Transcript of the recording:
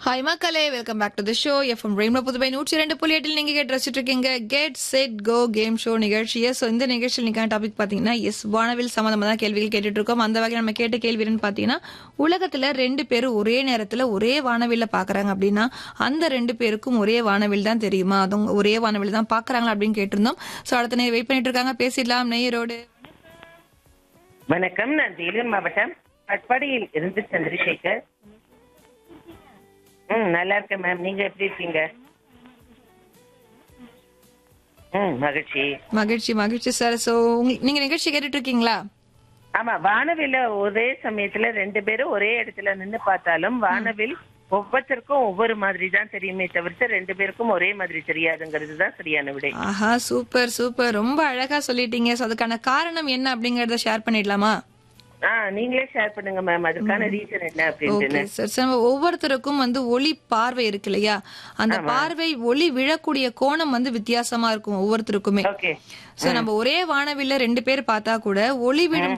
hi மக்களே welcome back to the show FM rainbow Puduvai நூற்றி ரெண்டு புள்ளி எட்டில் நீங்க கேட்டு ரசிச்சுட்டு இருக்கீங்க get set go game show நிகழ்ச்சியை ஸோ இந்த நிகழ்ச்சியில் நீக்கான டாபிக் பார்த்தீங்கன்னா எஸ் வானவில் சம்மந்தமாக தான் கேள்விகள் கேட்டுட்டு இருக்கோம் அந்த வகையில் நம்ம கேட்ட கேள்வி என்னன்னு பார்த்தீங்கன்னா உலகத்துல ரெண்டு பேரும் ஒரே நேரத்தில் ஒரே வானவில்ல பார்க்கறாங்க அப்படின்னா அந்த ரெண்டு பேருக்கும் ஒரே வானவில் தான் தெரியுமா அதுவும் ஒரே வானவில் தான் பார்க்கறாங்களா அப்படின்னு கேட்டிருந்தோம் ஸோ அடுத்த நேரம் வெயிட் பண்ணிட்டு இருக்காங்க பேசிடலாம் நெய்யரோடு வணக்கம் நான் வேலூர் மாவட்டம் பட்பாடியில் இருந்து சந்திரசேகர் ம் நல்லா இருக்கேன் மேம் நீங்க எப்படி இருக்கீங்க ம் மகிழ்ச்சி மகிழ்ச்சி மகிழ்ச்சி சார் ஸோ நீங்க நிகழ்ச்சி கேட்டுட்டு இருக்கீங்களா ஆமா வானவில்ல ஒரே சமயத்துல ரெண்டு பேரும் ஒரே இடத்துல நின்னு பார்த்தாலும் வானவில் ஒவ்வொருத்தருக்கும் ஒவ்வொரு மாதிரி தான் தெரியுமே தவிர்த்து ரெண்டு பேருக்கும் ஒரே மாதிரி தெரியாதுங்கிறது தான் சரியான விடை ஆஹா சூப்பர் சூப்பர் ரொம்ப அழகா சொல்லிட்டீங்க So, அதுக்கான காரணம் என்ன அப்படிங்கறத ஷேர் பண்ணிடலாமா ஆ நீங்களே ஷேர் பண்ணுங்க மேம் அதுக்கான ரீசன் என்ன ஓகே அப்படின்ட்டு சார் சார் நம்ம ஒவ்வொருத்தருக்கும் வந்து ஒளி பார்வை இருக்கு இல்லையா அந்த பார்வை ஒளி விழக்கூடிய கோணம் வந்து வித்தியாசமா இருக்கும் ஒவ்வொருத்தருக்குமே ஓகே சோ நம்ம ஒரே வானவில்ல ரெண்டு பேர் பார்த்தா கூட ஒளி விழும்